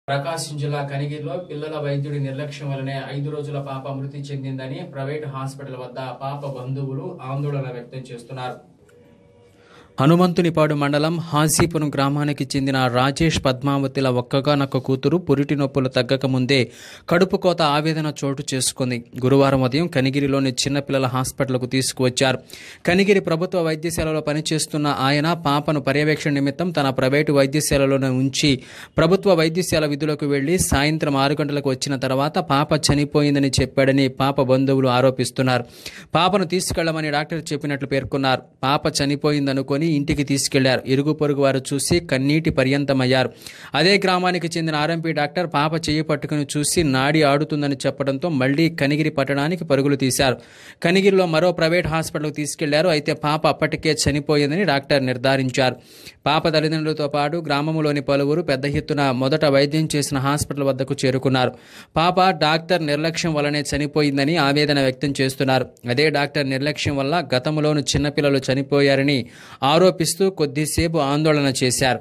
ప్రకాశం జిల్లా కనిగిరిలో పిల్లల వైద్యుడి నిర్లక్ష్యం వల్లనే ఐదు రోజుల పాప మృతి చెందిందని ప్రైవేట్ హాస్పిటల్ వద్ద పాప బంధువులు ఆందోళన వ్యక్తం చేస్తున్నారు హనుమంతునిపాడు మండలం హాజీపురం గ్రామానికి చెందిన రాజేష్ పద్మావతిల ఒక్కగానొక్క కూతురు పురిటి నొప్పులు తగ్గక ముందే కడుపు కోత ఆవేదన చోటు చేసుకుంది గురువారం ఉదయం కనిగిరిలోని చిన్నపిల్లల హాస్పిటల్కు తీసుకువచ్చారు కనిగిరి ప్రభుత్వ వైద్యశాలలో పనిచేస్తున్న ఆయన పాపను పర్యవేక్షణ నిమిత్తం తన ప్రైవేటు వైద్యశాలలోనే ఉంచి ప్రభుత్వ వైద్యశాల విధులకు వెళ్లి సాయంత్రం ఆరు గంటలకు వచ్చిన తర్వాత పాప చనిపోయిందని చెప్పాడని పాప బంధువులు ఆరోపిస్తున్నారు పాపను తీసుకెళ్లమని డాక్టర్ చెప్పినట్లు పేర్కొన్నారు పాప చనిపోయిందనుకొని ఇంటికి తీసుకెళ్లారు ఇరుగు పొరుగు వారు చూసి కన్నీటి పర్యంతమయ్యారు అదే గ్రామానికి చెందిన ఆర్ఎంపీ డాక్టర్ పాప చెయ్యి పట్టుకుని చూసి నాడి ఆడుతుందని చెప్పడంతో మళ్లీ కనిగిరి పట్టణానికి పరుగులు తీశారు కనిగిరిలో మరో ప్రైవేట్ హాస్పిటల్కు తీసుకెళ్లారు అయితే పాప అప్పటికే చనిపోయిందని డాక్టర్ నిర్ధారించారు పాప తల్లిదండ్రులతో పాటు గ్రామంలోని పలువురు పెద్ద ఎత్తున మొదట వైద్యం చేసిన హాస్పిటల్ వద్దకు చేరుకున్నారు పాప డాక్టర్ నిర్లక్ష్యం వల్లనే చనిపోయిందని ఆవేదన వ్యక్తం చేస్తున్నారు అదే డాక్టర్ నిర్లక్ష్యం వల్ల గతంలోను చిన్నపిల్లలు చనిపోయారని ఆరోపిస్తూ కొద్దిసేపు ఆందోళన చేశారు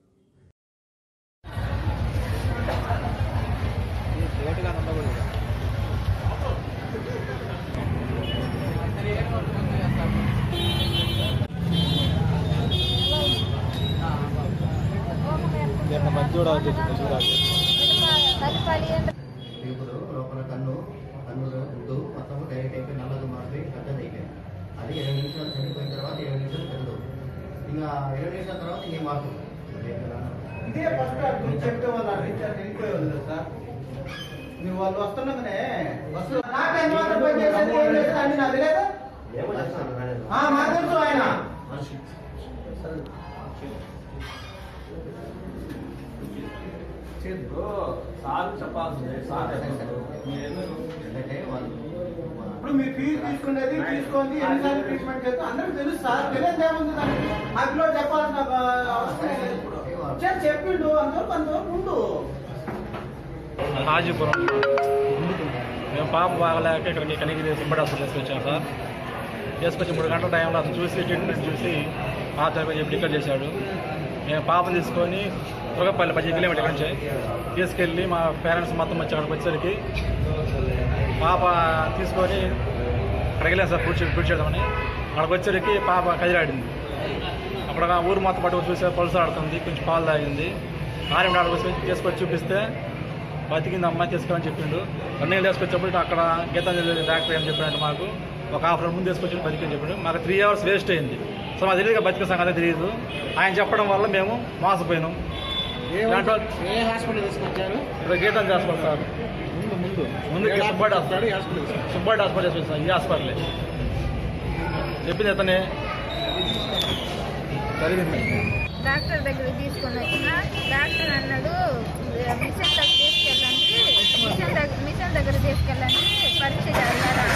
ఇప్పుడు లోపల కన్ను కన్ను గుడ్డు మొత్తం డైరెక్ట్ అయిపోయి నల్లగా మారి పెద్దది అయిపోయింది అది ఇరవై నిమిషాలు చనిపోయిన తర్వాత ఇరవై నిమిషాలు పెద్దదు ఇంకా ఇరవై నిమిషాల తర్వాత ఇంకేం మార్పు ఇదే ఫస్ట్ అడ్మిట్ చెప్తే వాళ్ళు అడ్మిట్ వెళ్ళిపోయేవాళ్ళు కదా సార్ మీరు వాళ్ళు వస్తున్నాగానే బస్సు నాకు ఎన్ని వందల పని చేసేది ఏం లేదు అని నాకు తెలియదు ఏమో చేస్తాను మేడం. ఆ, మాకు తెలుసు ఆయన ఎందుకంటే వాళ్ళు ఇప్పుడు మీరు ఫీజు తీసుకునేది తీసుకోండి ఎన్నిసార్లు ట్రీట్మెంట్ చేస్తే అందరికి తెలుసు సార్ తెలియదు ఏముంది దానికి ఆ పిల్లలు చెప్పాల్సిన ఆ, అవసరం లేదు ఇప్పుడు సరే, చెప్పిండు అంతవరకు అంతవరకు ఉండు హాజీపురం మేము పాప బాగలేక ఇక్కడికి కనిగిరి సుబ్బడి హాస్పిటల్ తీసుకొచ్చాం సార్ తీసుకొచ్చి మూడు గంటల టైంలో అతను చూసి ట్రీట్మెంట్ చూసి పాప చనిపోయి చెప్పి టికెట్ చేశాడు మేము పాప తీసుకొని తురగపల్లి పది కిలోమీటర్ ఇక్కడ నుంచి తీసుకెళ్ళి మా పేరెంట్స్ మొత్తం వచ్చి అక్కడికి వచ్చేసరికి పాప తీసుకొని అక్కడికి వెళ్ళాం సార్ పూడ్చి పూడ్చేద్దామని అక్కడికి వచ్చేసరికి పాప కదిలాడింది అక్కడ ఊరు మొత్తం పట్టుకు చూస్తే పలుసు ఆడుతుంది కొంచెం పాలు తాగింది ఆర్ఎం డాక్టర్ వచ్చి తీసుకొచ్చి చూపిస్తే బతికింది అమ్మాయి తీసుకురని చెప్పిండు రన్నింగ్ తీసుకొచ్చినప్పుడు అక్కడ గీతాంజలి డాక్టర్ ఏం చెప్పాడంటే మాకు ఒక హాఫ్ అన్ ముందు తీసుకొచ్చి బతికని చెప్పాడు మాకు త్రీ అవర్స్ వేస్ట్ అయింది సో మాకు తెలియదు బతిక సంగతి తెలియదు ఆయన చెప్పడం వల్ల మేము మోసపోయినాం దాంట్లో ఏ హాస్పిటల్ తీసుకొచ్చారు ఇక్కడ గీతాంజలి హాస్పిటల్ సార్ ముందు ముందు ముందు సుబ్బాడి హాస్పిటల్ సుబ్బాడి హాస్పిటల్ తీసుకొచ్చాం ఈ హాస్పిటలే చెప్పింది అతనే జరిగింది డాక్టర్ దగ్గర తీసుకొని వచ్చిన డాక్టర్ అన్నాడు మిషన్ దగ్గర తీసుకెళ్ళండి మిషన్ దగ్గర మిషన్ దగ్గర తీసుకెళ్ళండి పరీక్ష చేయాలి